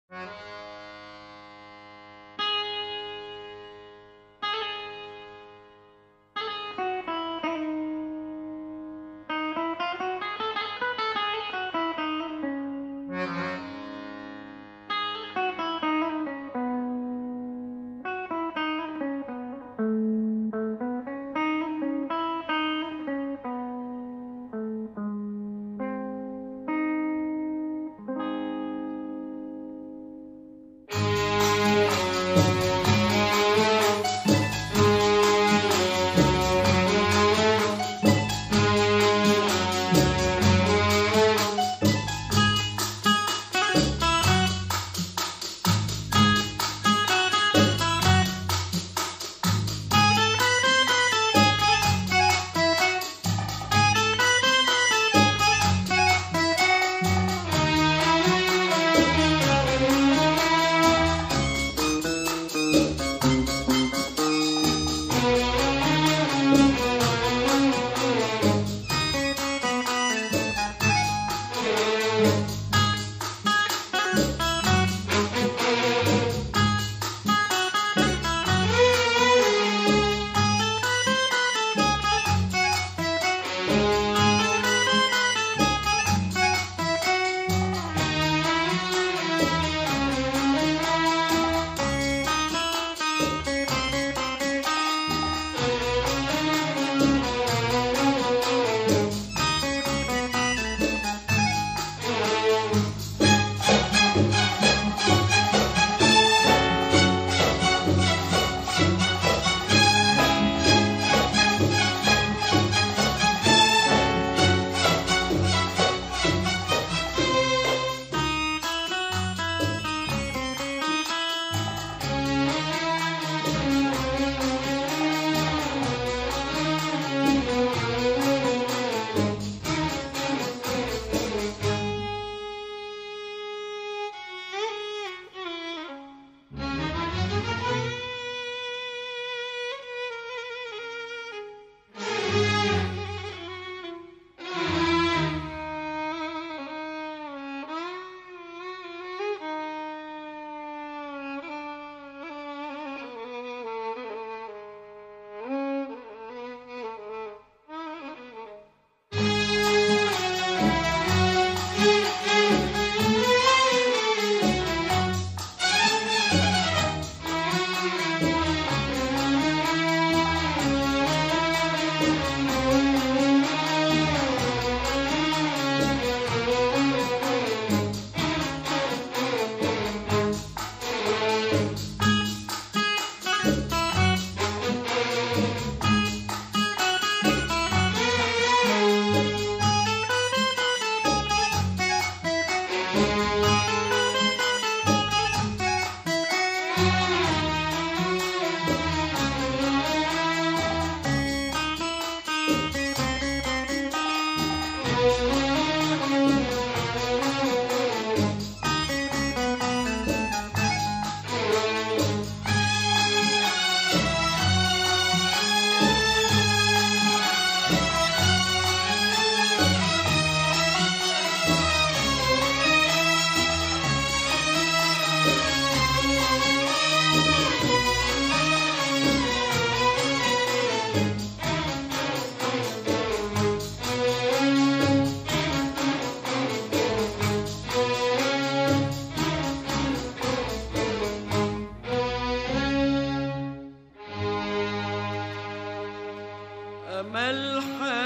أمل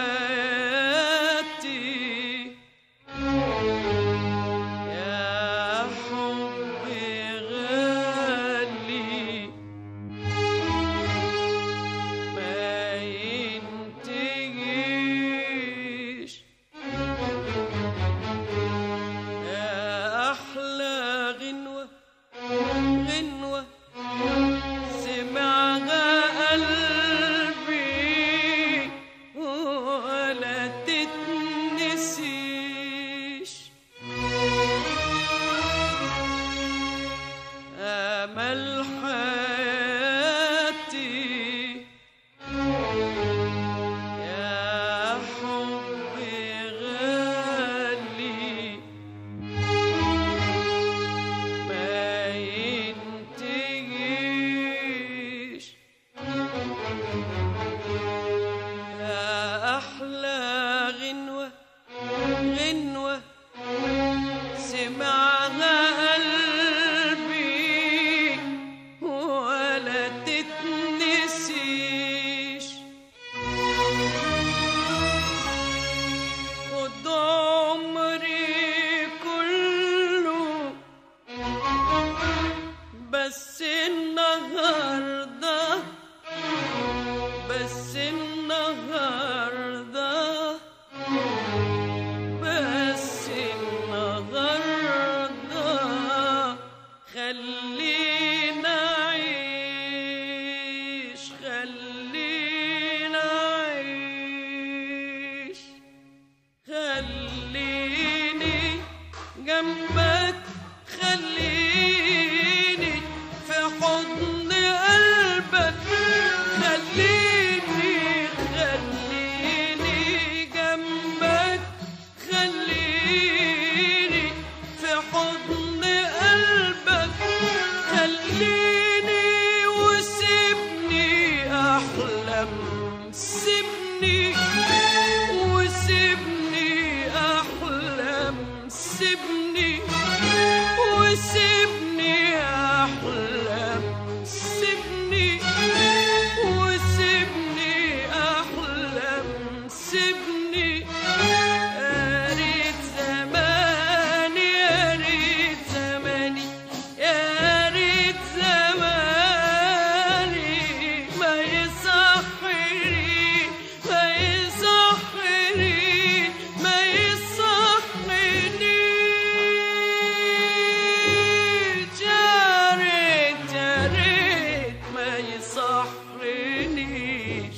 حياتي يا حبي غالي ما ينتهيش يا أحلى غنوة غنوة سمعها قلبي ولا تتنسيش أمل حياتي يا حبي غالي ما خلينا عيش خلينا عيش خليني جنبك خليني في حضن قلبك خليني خليني جنبك خليني في حضن قلبك خليني وسيبني احلم سيبني وسيبني احلم سيبني وسيبني احلم سيبني وسيبني احلم سيبني يا ريت زماني يا ريت زماني يا ريت زماني ما يصحني ما يصحني ما يصحنيش يا ريت يا ريت ما يصحنيش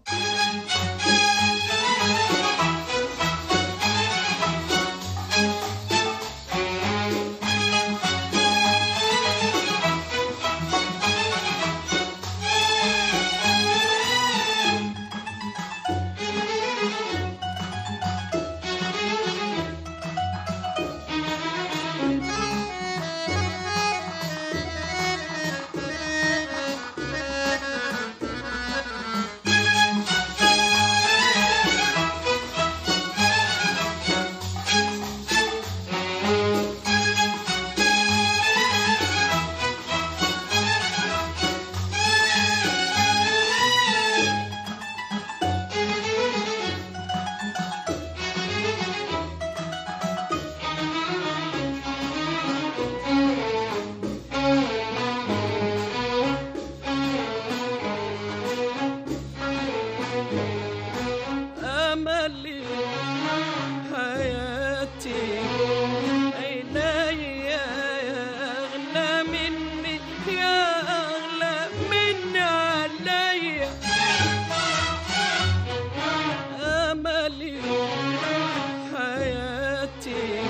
أملي حياتي عيني أغلى مني يا أغلى مني عليا أملي حياتي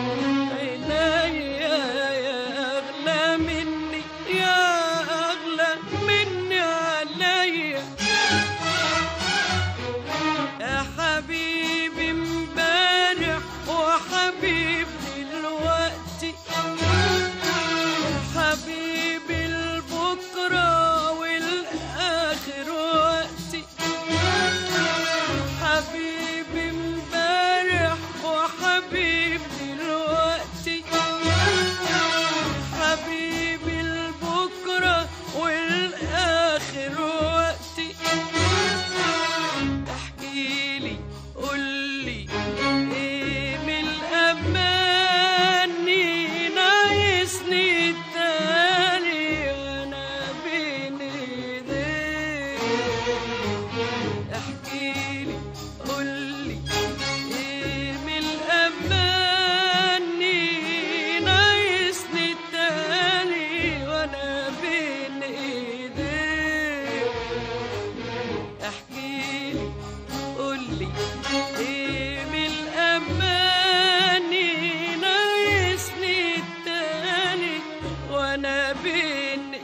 عيني أغلى مني يا أغلى مني عليا يا حبيبي امبارح وحبيبي دلوقتي حبيبي البكرة والآخر وقتي حبيبي امبارح وحبيبي دلوقتي حبيبي البكرة والآخر وقتي احكيلي قولي ايه من الاماني ناقصني التاني وانا بين ايديك احكيلي قولي ايه من الاماني ناقصني التاني وانا بين ايديك احكيلي قولي ايه من الاماني ناقصني التاني وانا بين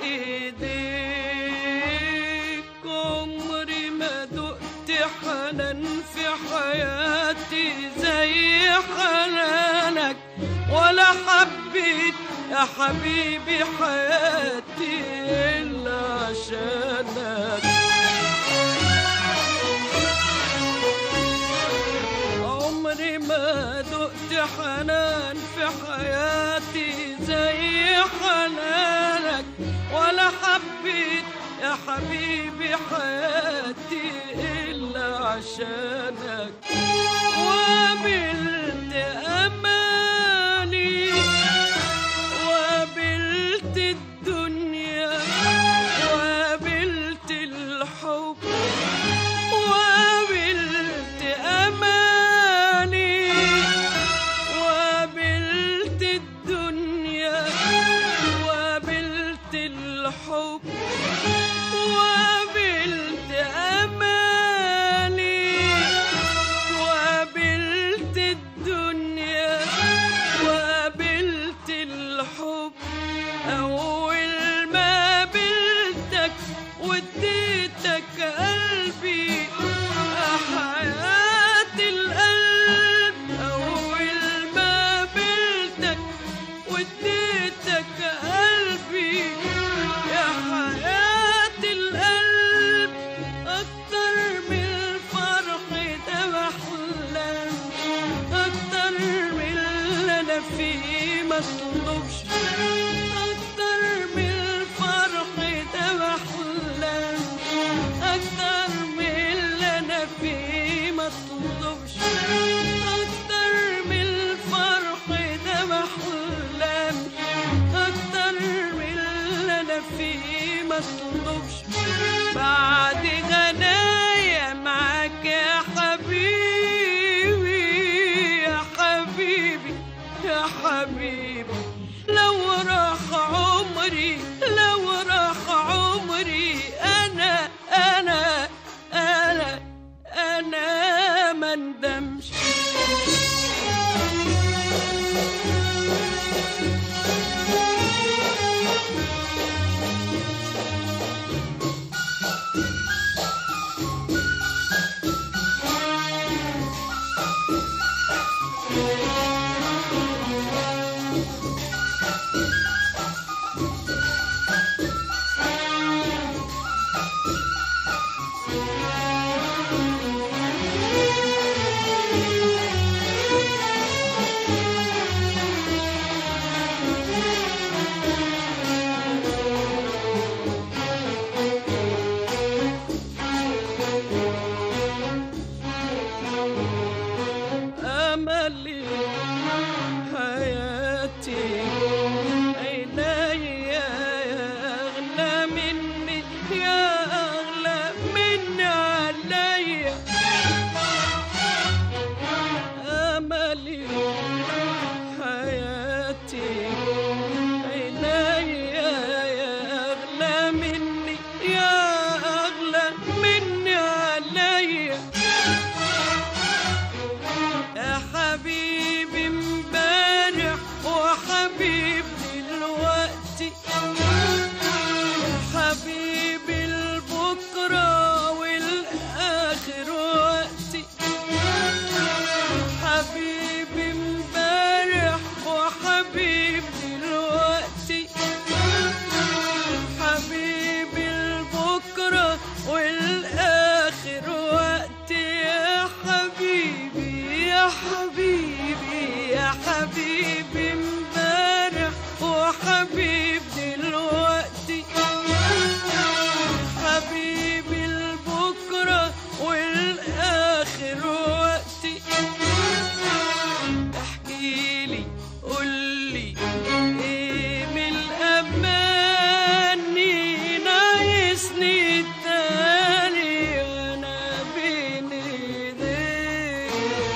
ايديك عمري ما دقت حنان في حياتي زي حنانك ولا حبيت يا حبيبي حياتي الا عشانك عمري ما دقت حنان في حياتي زي حنانك ولا حبيت يا حبيبي حياتي إلا عشانك وقابلت أماني وقابلت الدنيا وقابلت الحب وقابلت أماني وقابلت الدنيا أول ما قابلتك واديتك قلبي يا حياة القلب أول ما قابلتك واديتك قلبي يا حياة القلب أكتر من الفرح ده بحلم أكتر من اللي أنا فيه مطلوبش أكتر من الفرح ده بحلم أكتر من اللي أنا فيه مطلوبش أكتر من الفرح ده بحلم أكتر من اللي أنا فيه مطلوبش بعد غنايا معاك يا حبيبي يا حبيبي يا حبيبي لو راح عمري لو راح عمري أنا أنا أنا أنا ما ندمش أملي حياتي عيني يا أغلى مني يا أغلى مني عليا أملي حياتي عيني يا أغلى مني يا أغلى مني عليا يا حبيبي امبارح وحبيب دلوقتي يا حبيبي البكرة والآخر وقتي حبيبي امبارح وحبيب دلوقتي حبيبي البكرة والآخر وقتي يا حبيبي يا حبيبي يا حبيبي امبارح وحبيب دلوقتي حبيبي البكرة والآخر وقتي احكيلي قولي ايه من الأماني ناقصني التاني وانا بين ايديك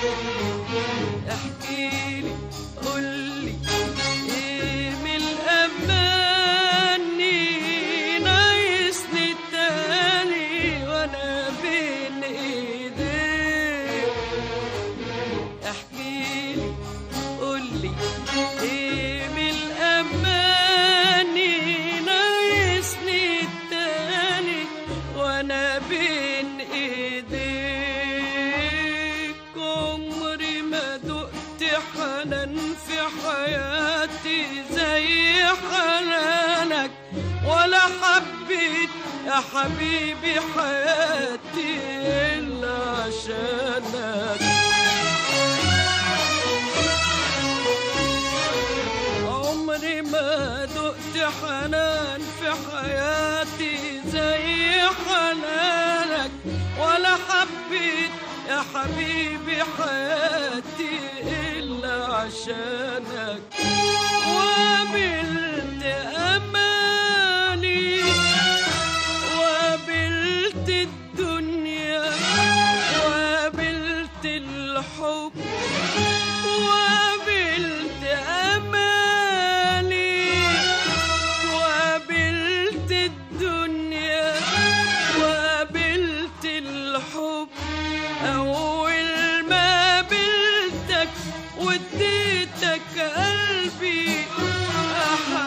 احكيلي قولي ايه من الأماني ناقصني التاني وانا بين ايديك احكيلي قولي ايه من الاماني ناقصني التاني وانا بين ايديك عمري ما دقت حنان في حياتي زي حنانك ولا حبيت يا حبيبي حياتي الا عشانك عمري ما دقت حنان في حياتي زي حنانك ولا حبيت يا حبيبي حياتي إلا عشانك وقابلت أماني وقابلت الدنيا وقابلت الحب وقابلت أماني وقابلت الدنيا وقابلت الحب أول ما قابلتك واديتك قلبي يا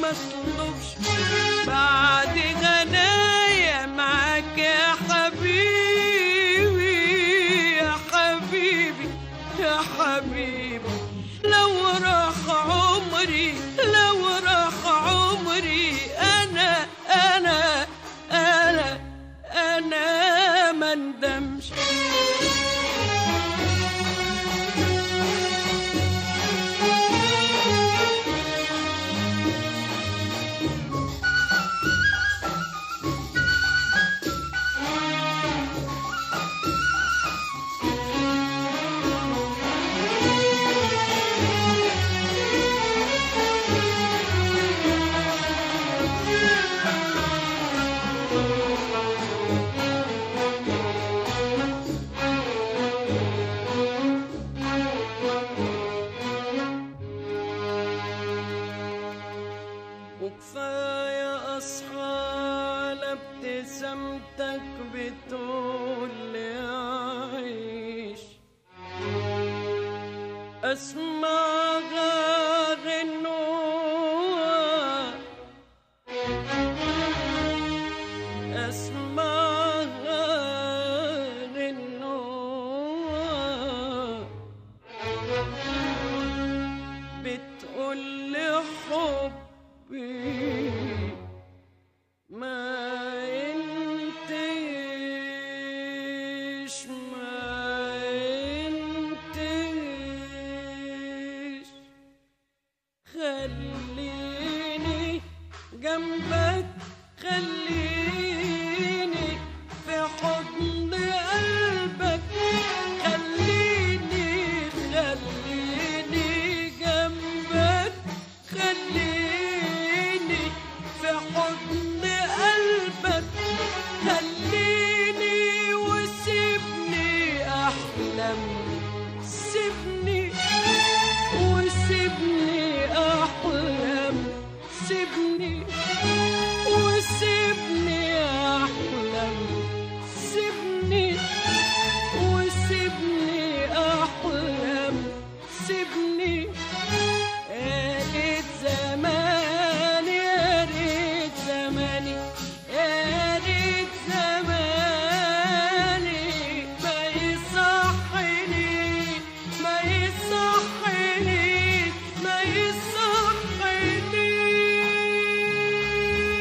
مطلوبش بعد غنايا معاك يا حبيبي يا حبيبي يا حبيبي لو راح عمري لو راح عمري انا انا انا انا ما ندمش وكفاية أصحى على ابتسامتك بتقول لي عيش أسمع غنوة أسمع غنوة بتقول لي حبي ما انتش ما انتش خليني جنبك خليني في حضن قلبك خليني خليني جنبك خليني في حضن قلبك خليني وسيبني احلم سيبني وسيبني احلم سيبني وسيبني احلم سيبني وسيبني احلم سيبني يا ريت زماني يا ريت زماني يا ريت زماني ما يصحني ما يصحني ما يصحني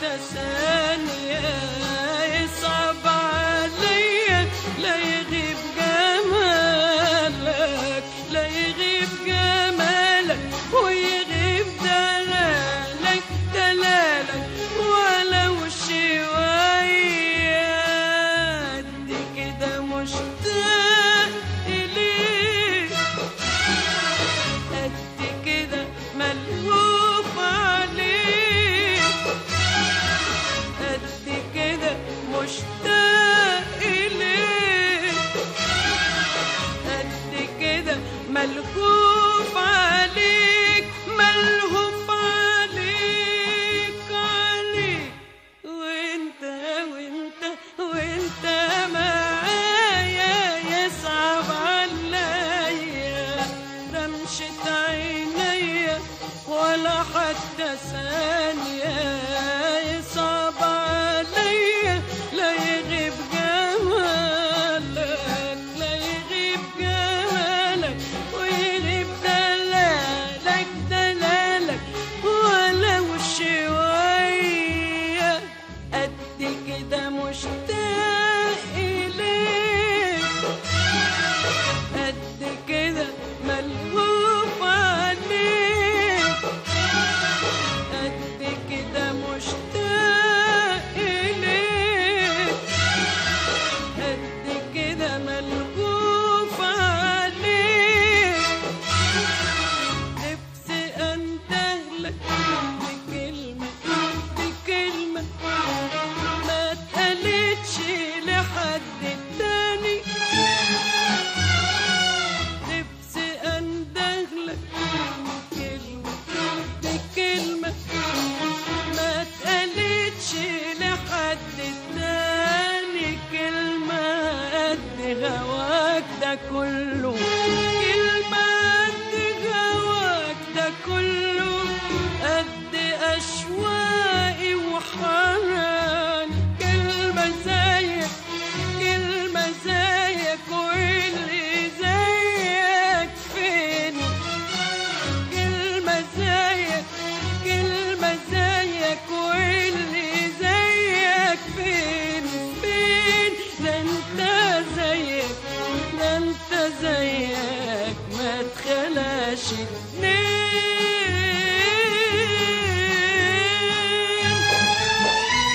حتى ثانية يصعب عليا لا يغيب جمالك لا يغيب جمالك ويغيب دلالك دلالك ولو شوية قد كده مشتاق إليك قد كده ملهوف عليك قد كده مشتاق إليك قد كده ملهوف عليك ملهوف عليك عليك وانت وانت وانت معايا يصعب عليا رمشة عينيا ولا حتى ثانية يصعب عليا لا يغيب جمالك لا يغيب جمالك ويغيب دلالك دلالك ولو شوية قد كده مشتاق إليك قد كده ملهوف عليك قد كده مشتاق إليك قد كده ملهوف عليك نفسي أنتهلك بكلمة بكلمة ما اتقالتش لحد تاني نفسي أندهلك بكلمة بكلمة ما اتقالتش لحد تاني كلمة قد هواك ده كله كلمة قد هواك ده كله قد أشواقي وحناني كلمة زيك كلمة زيك واللي زيك فين كلمة زيك كلمة زيك واللي زيك فين فين ده انت زيك ده انت زيك ما تخلاش اتنين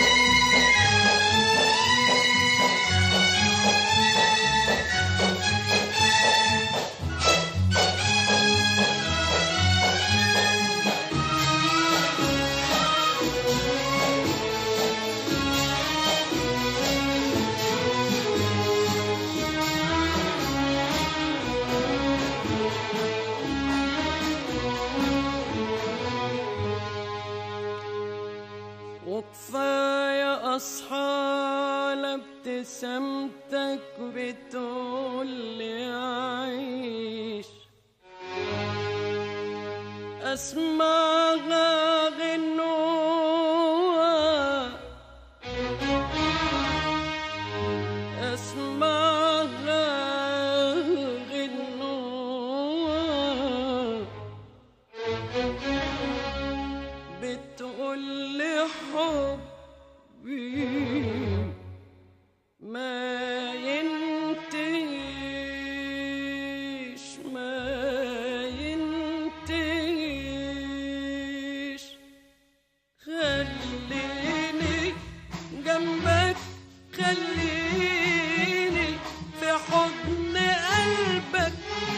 وكفاية أصحى على ابتسامتك بتقول لي عيش أسمعها غنوة أسمعها غنوة بتقول لي حبي ما ينتهيش ما ينتهيش خليني جنبك خليني في حضن قلبك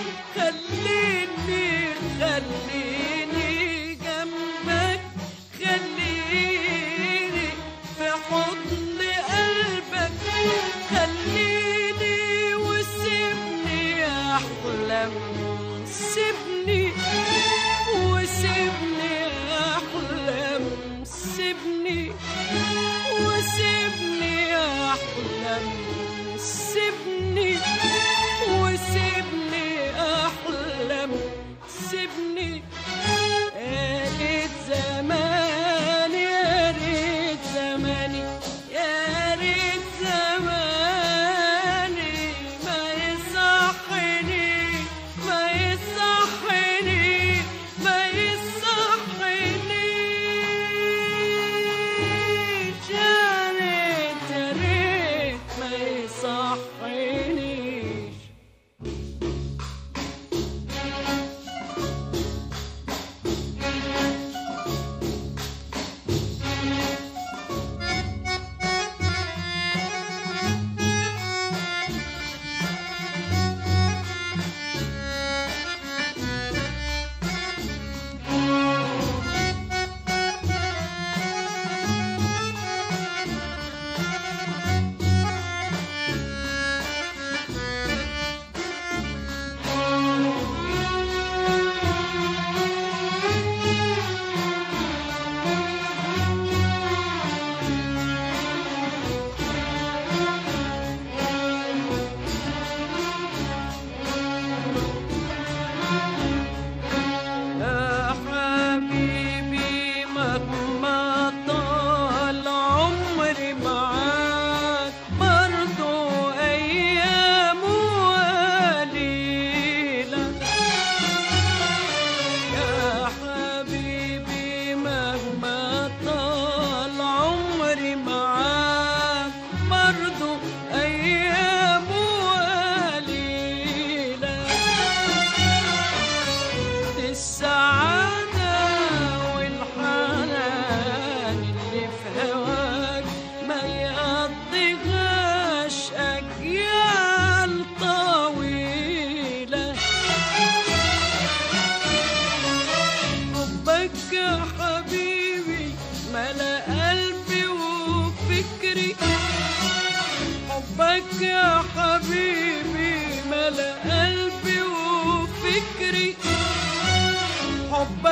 خليني خليني جنبك خليني في حضن قلبك خليني وسيبني احلم سيبني وسيبني احلم سيبني وسيبني احلم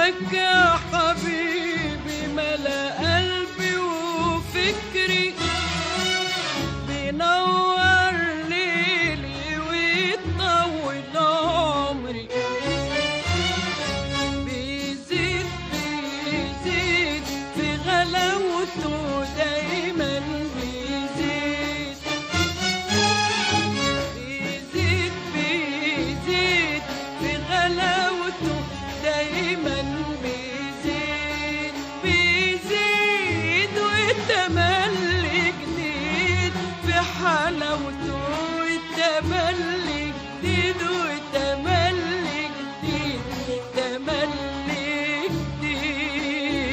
حبك يا حبيبي ملا قلبي وفكري بينور ليلي ويطول عمري بيزيد بيزيد في غلاوته دايما بيزيد بيزيد بيزيد في غلاوته دايما بيزيد بيزيد والتملي جديد في حلاوته والتملي جديد والتملي جديد تملي جديد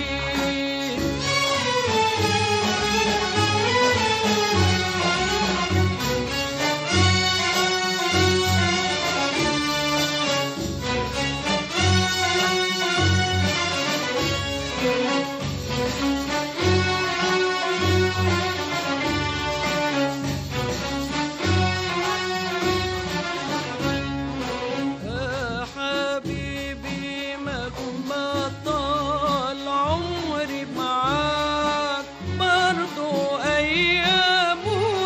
يا حبيبي مهما طال عمري معاك برضو أيام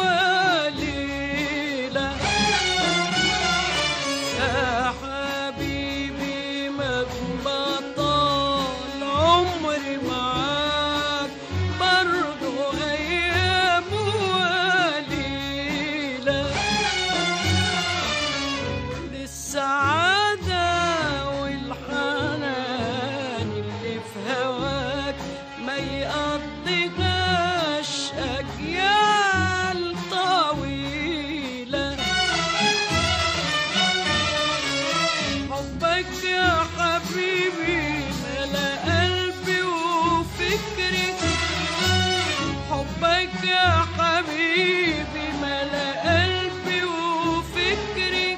وليلة يا حبيبي مهما طال عمري معاك برضو أيام وليلة للسعادة والحنان اللي في هواك ما يقضيهاش أجيال طويلة حبك يا حبيبي ملا قلبي وفكري حبك يا حبيبي ملا قلبي وفكري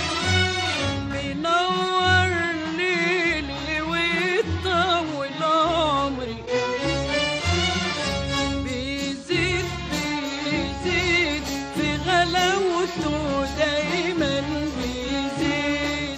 بينور ليلي ويطول عمري بيزيد بيزيد في غلاوته دايما بيزيد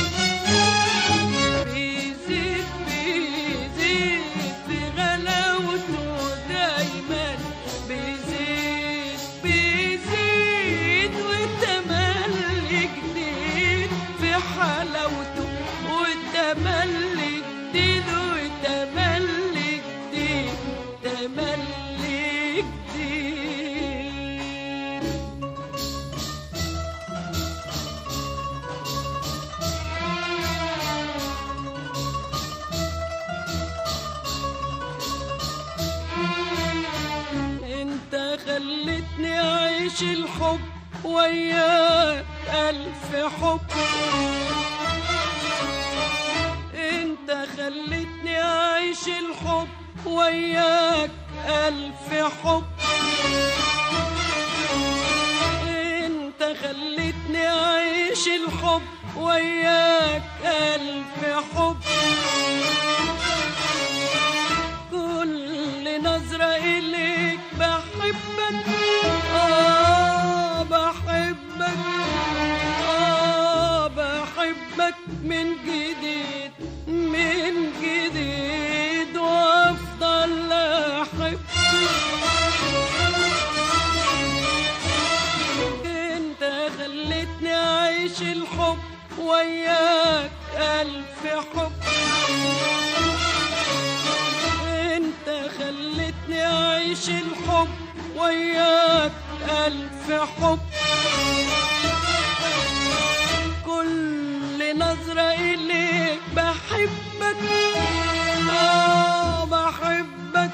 بيزيد بيزيد في غلاوته دايما بيزيد بيزيد والتملي جديد في حلاوته والتملي جديد والتملي جديد تملي جديد انت خلتني اعيش الحب وياك الف حب انت خلتني اعيش الحب وياك الف حب انت خلتني اعيش الحب وياك الف حب كل نظرة إليك بحبك آه بحبك آه بحبك من جديد من جديد وأفضل أحب انت خلتني أعيش الحب وياك ألف حب انت خلتني اعيش الحب وياك الف حب كل نظرة اليك بحبك اه بحبك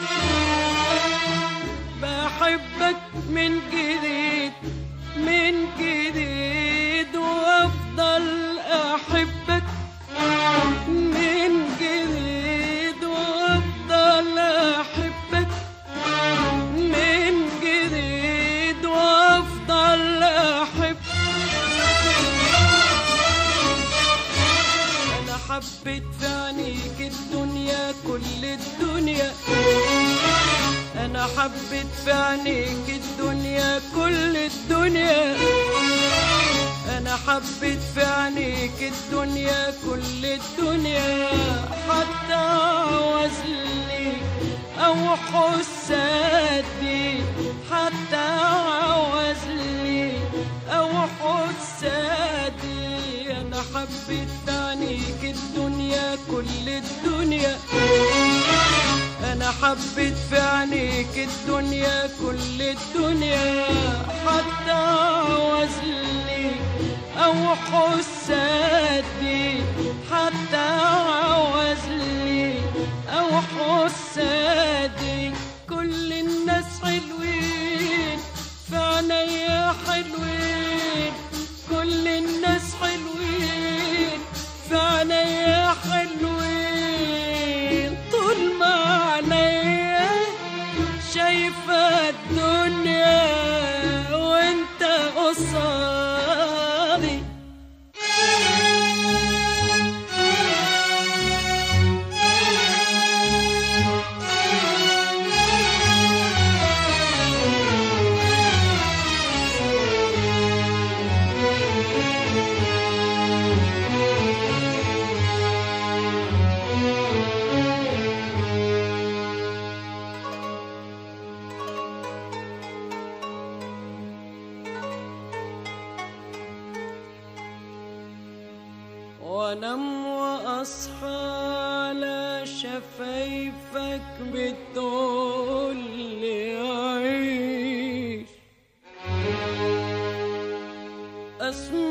بحبك من جديد من جديد وافضل احبك من جديد وافضل احبك من جديد وافضل احبك انا حبيت في عينيك الدنيا كل الدنيا انا حبيت في عينيك الدنيا كل الدنيا انا حبيت في عينيك الدنيا كل الدنيا حتى عوزلي او حسادي حتى عوزلي او حسادي انا حبيت في عينيك الدنيا كل الدنيا انا حبيت في عينيك الدنيا كل الدنيا حتى عوزلي او حسادي حتى عوزلي او حسادي كل الناس حلوين في عينيا حلوين كل الناس حلوين في عينيا حلوين طول ما عينيا شايفة الدنيا وانت قصادي وانام واصحى على شفايفك بتقول لي عيش اسمع